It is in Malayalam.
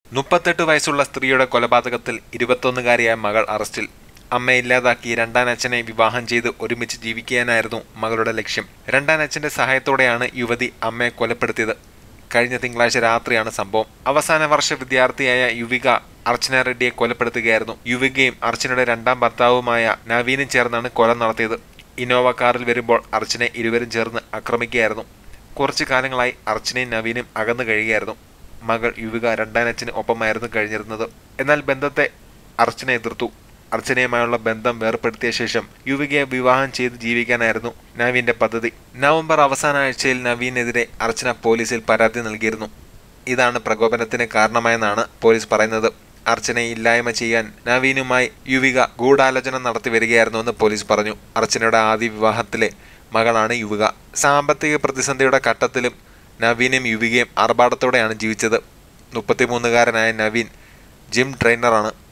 മുപ്പത്തെട്ട് വയസ്സുള്ള സ്ത്രീയുടെ കൊലപാതകത്തിൽ ഇരുപത്തൊന്നുകാരിയായ മകൾ അറസ്റ്റിൽ അമ്മയെ ഇല്ലാതാക്കി രണ്ടാനച്ഛനെ വിവാഹം ചെയ്ത് ഒരുമിച്ച് ജീവിക്കാനായിരുന്നു മകളുടെ ലക്ഷ്യം രണ്ടാനച്ഛന്റെ സഹായത്തോടെയാണ് യുവതി അമ്മയെ കൊലപ്പെടുത്തിയത് കഴിഞ്ഞ തിങ്കളാഴ്ച രാത്രിയാണ് സംഭവം അവസാന വർഷ വിദ്യാർത്ഥിയായ യുവിക അർച്ചന റെഡ്ഡിയെ കൊലപ്പെടുത്തുകയായിരുന്നു യുവികയും അർച്ചനയുടെ രണ്ടാം ഭർത്താവുമായ നവീനും ചേർന്നാണ് കൊല നടത്തിയത് ഇന്നോവ കാറിൽ വരുമ്പോൾ അർച്ചനെ ഇരുവരും ചേർന്ന് ആക്രമിക്കുകയായിരുന്നു കുറച്ചു കാലങ്ങളായി അർച്ചനയും നവീനും അകന്നു കഴിയുകയായിരുന്നു മകൾ യുവിക രണ്ടാനച്ഛന് ഒപ്പമായിരുന്നു കഴിഞ്ഞിരുന്നത് എന്നാൽ ബന്ധത്തെ അർച്ചന എതിർത്തു അർച്ചനയുമായുള്ള ബന്ധം വേർപ്പെടുത്തിയ ശേഷം യുവികയെ വിവാഹം ചെയ്ത് ജീവിക്കാനായിരുന്നു നവീന്റെ പദ്ധതി നവംബർ അവസാന ആഴ്ചയിൽ നവീനെതിരെ അർച്ചന പോലീസിൽ പരാതി നൽകിയിരുന്നു ഇതാണ് പ്രകോപനത്തിന് കാരണമായെന്നാണ് പോലീസ് പറയുന്നത് അർച്ചനയെ ഇല്ലായ്മ ചെയ്യാൻ നവീനുമായി യുവിക ഗൂഢാലോചന നടത്തി വരികയായിരുന്നുവെന്ന് പോലീസ് പറഞ്ഞു അർച്ചനയുടെ ആദ്യ വിവാഹത്തിലെ മകളാണ് യുവിക സാമ്പത്തിക പ്രതിസന്ധിയുടെ ഘട്ടത്തിലും നവീനും യുവികയും ആർഭാടത്തോടെയാണ് ജീവിച്ചത് മുപ്പത്തിമൂന്നുകാരനായ നവീൻ ജിം ട്രെയിനറാണ്